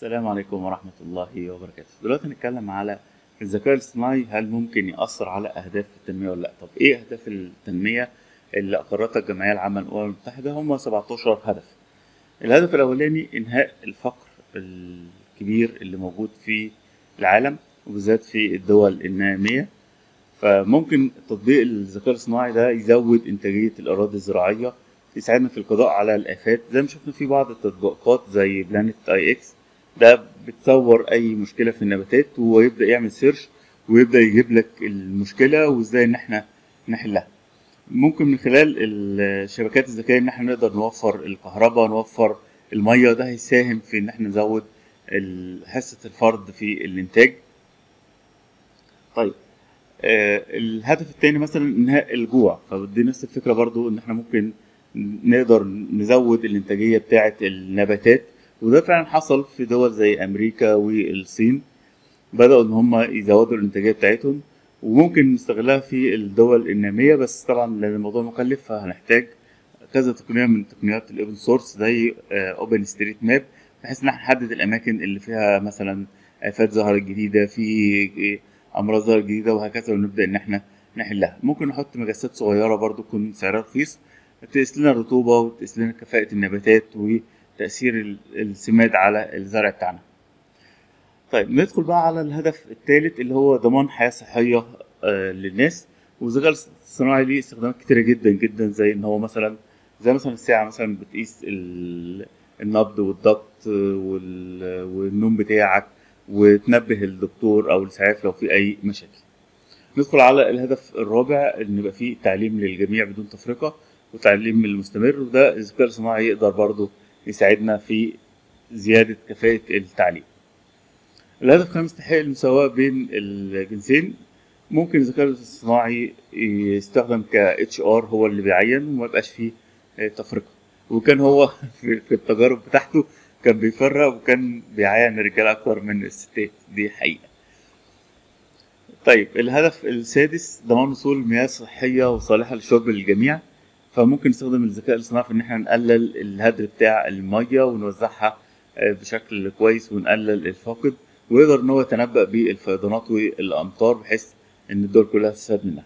السلام عليكم ورحمة الله وبركاته دلوقتي هنتكلم على الذكاء الاصطناعي هل ممكن يأثر على أهداف التنمية ولا لأ طب إيه أهداف التنمية اللي أقرتها الجمعية العامة للأمم المتحدة هم 17 هدف الهدف الأولاني إنهاء الفقر الكبير اللي موجود في العالم وبالذات في الدول النامية فممكن تطبيق الذكاء الاصطناعي ده يزود إنتاجية الأراضي الزراعية يساعدنا في القضاء على الآفات زي ما شفنا في بعض التطبيقات زي بلانت اي اكس ده بتصور أي مشكلة في النباتات ويبدأ يعمل سيرش ويبدأ يجيب لك المشكلة وازاي إن احنا نحلها ممكن من خلال الشبكات الذكية إن احنا نقدر نوفر الكهرباء نوفر المية ده هيساهم في إن احنا نزود حصة الفرد في الإنتاج طيب آه الهدف التاني مثلا انهاء الجوع فدي نفس الفكره برضو ان احنا ممكن نقدر نزود الانتاجيه بتاعه النباتات وده فعلا حصل في دول زي امريكا والصين بداوا ان هم يزودوا الانتاجيه بتاعتهم وممكن نستغلها في الدول الناميه بس طبعا لان الموضوع مكلف فهنحتاج كذا تقنيه من تقنيات الاوبن سورس زي اوبن ستريت ماب بحيث ان احنا نحدد الاماكن اللي فيها مثلا افات ظهرت جديده في امراض ظهرت جديده وهكذا ونبدا ان احنا نحلها ممكن نحط مجسات صغيره برضو تكون سعرها رخيص تقيس لنا الرطوبه وتقيس لنا كفاءه النباتات وتاثير السماد على الزرع بتاعنا طيب ندخل بقى على الهدف الثالث اللي هو ضمان حياه صحيه آه للناس والذكاء الاصطناعي ليه استخدامات كتيره جدا جدا زي ان هو مثلا زي مثلا الساعه مثلا بتقيس النبض والضغط والنوم بتاعك وتنبه الدكتور او الاسعاف لو في اي مشاكل ندخل على الهدف الرابع ان يبقى فيه تعليم للجميع بدون تفرقه وتعليم المستمر وده الذكاء الصناعي يقدر برضه يساعدنا في زياده كفاءه التعليم الهدف الخامس تحقيق المساواه بين الجنسين ممكن الذكاء الصناعي يستخدم ك اتش ار هو اللي بيعين وما يبقاش فيه تفرقه وكان هو في التجارب بتاعته كان بيفرق وكان بيعين الرجاله اكتر من الستات دي حقيقه طيب الهدف السادس ضمان وصول مياه صحيه وصالحه للشرب للجميع فممكن نستخدم الذكاء الاصطناعي في ان احنا نقلل الهدر بتاع الميه ونوزعها بشكل كويس ونقلل الفاقد ويقدر ان هو يتنبأ بالفيضانات والامطار بحيث ان الدول كلها تستفاد منها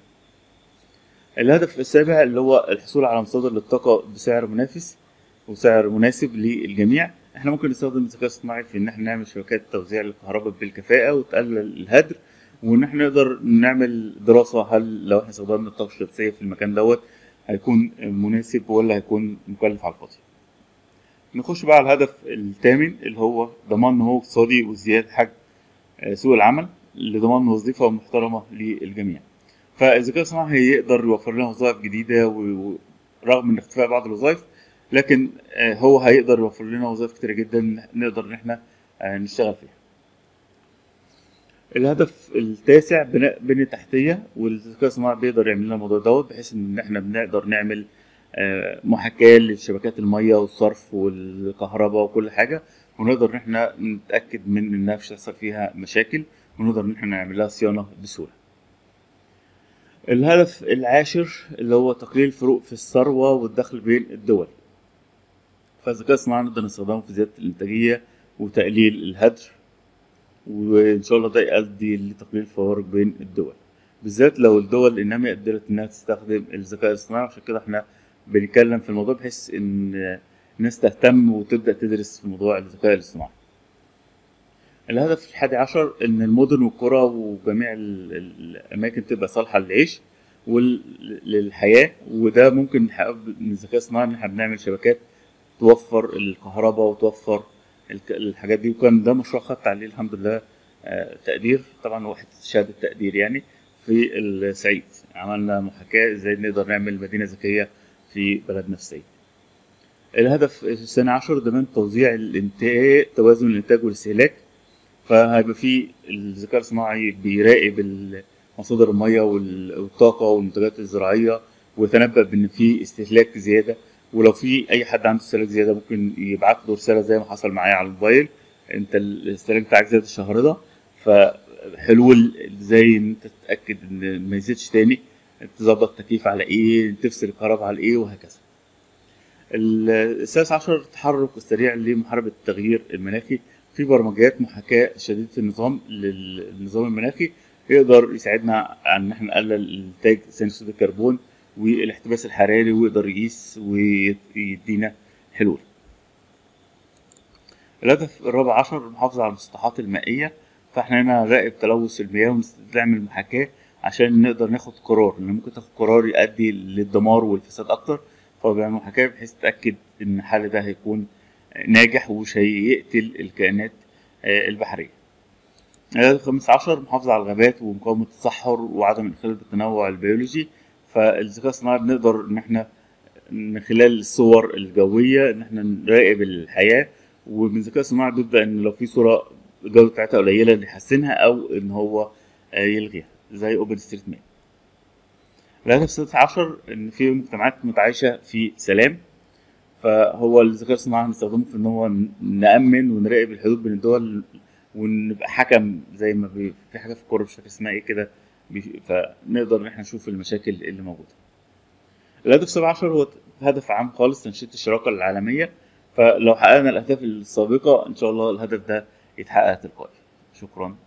الهدف السابع اللي هو الحصول على مصادر للطاقه بسعر منافس وسعر مناسب للجميع احنا ممكن نستخدم الذكاء الاصطناعي في ان احنا نعمل شبكات توزيع الكهرباء بالكفاءه وتقلل الهدر وان احنا نقدر نعمل دراسه هل لو احنا استخدمنا الطاقه الشمسيه في المكان دوت هيكون مناسب ولا هيكون مكلف على الفاضي نخش بقى على الهدف الثامن اللي هو ضمان نمو اقتصادي وزياده حجم سوق العمل لضمان وظيفه محترمه للجميع فالذكاء الصناعي يقدر يوفر لنا وظائف جديده ورغم من اختفاء بعض الوظائف لكن هو هيقدر يوفر لنا وظائف كتيرة جدا نقدر ان احنا نشتغل فيها الهدف التاسع بناء بنية تحتية والذكاء الصناعي بيقدر يعمل لنا الموضوع دوت بحيث ان احنا بنقدر نعمل محاكاة لشبكات المية والصرف والكهرباء وكل حاجة ونقدر ان احنا نتأكد من انها مش هيحصل فيها مشاكل ونقدر ان احنا نعمل لها صيانة بسهولة الهدف العاشر اللي هو تقليل الفروق في الثروة والدخل بين الدول فالذكاء الصناعي نقدر نستخدمه في زيادة الإنتاجية وتقليل الهدر وإن شاء الله ده يؤدي لتقليل الفوارق بين الدول بالذات لو الدول النامية قدرت إنها تستخدم الذكاء الاصطناعي عشان كده إحنا بنتكلم في الموضوع بحيث إن الناس تهتم وتبدأ تدرس في موضوع الذكاء الاصطناعي. الهدف الحادي عشر إن المدن والقرى وجميع الأماكن تبقى صالحة للعيش وللحياة وده ممكن نحققه من الذكاء الاصطناعي إن إحنا بنعمل شبكات توفر الكهرباء وتوفر الحاجات دي وكان ده مشروع خدت عليه الحمد لله تقدير طبعا واحد شهادة تقدير يعني في الصعيد عملنا محاكاة ازاي نقدر نعمل مدينة ذكية في بلدنا في الصعيد الهدف الثاني عشر ضمان توزيع الانتاج توازن الانتاج والاستهلاك فهيبقى في الذكاء الصناعي بيراقب مصادر المية والطاقة والمنتجات الزراعية ويتنبأ بان في استهلاك زيادة ولو في اي حد عنده استهلاك زياده ممكن يبعت له رساله زي ما حصل معايا على الموبايل انت الاستهلاك بتاعك زاد الشهر ده فحلول زي ان انت تتاكد ان ما يزيدش تاني تظبط التكييف على ايه تفصل الكهرباء على ايه وهكذا السادس عشر التحرك السريع لمحاربة التغيير المناخي في برمجيات محاكاة شديدة النظام للنظام المناخي يقدر يساعدنا على ان احنا نقلل انتاج ثاني اكسيد الكربون والاحتباس الحراري ويقدر يقيس ويدينا حلول الهدف الرابع عشر المحافظة على المسطحات المائية فاحنا هنا نراقب تلوث المياه ونعمل محاكاة عشان نقدر ناخد قرار لان ممكن تاخد قرار يؤدي للدمار والفساد اكتر فبيعمل محاكاة بحيث تتأكد ان الحل ده هيكون ناجح ومش هيقتل الكائنات البحرية الهدف الخامس عشر المحافظة على الغابات ومقاومة التصحر وعدم الإخلال بالتنوع البيولوجي فالذكاء الصناعي بنقدر إن إحنا من خلال الصور الجوية إن إحنا نراقب الحياة ومن الذكاء الصناعي بيبدأ إن لو في صورة الجودة بتاعتها قليلة يحسنها أو إن هو يلغيها زي أوبن ستريت ماب الهدف السادس عشر إن في مجتمعات متعايشة في سلام فهو الذكاء الصناعي هنستخدمه في إن هو نأمن ونراقب الحدود بين الدول ونبقى حكم زي ما بي... في حاجه في الكوره مش فاكر اسمها ايه كده بي... فنقدر ان احنا نشوف المشاكل اللي موجوده. الهدف 17 هو هدف عام خالص تنشيط الشراكه العالميه فلو حققنا الاهداف السابقه ان شاء الله الهدف ده يتحقق تلقائي. شكرا.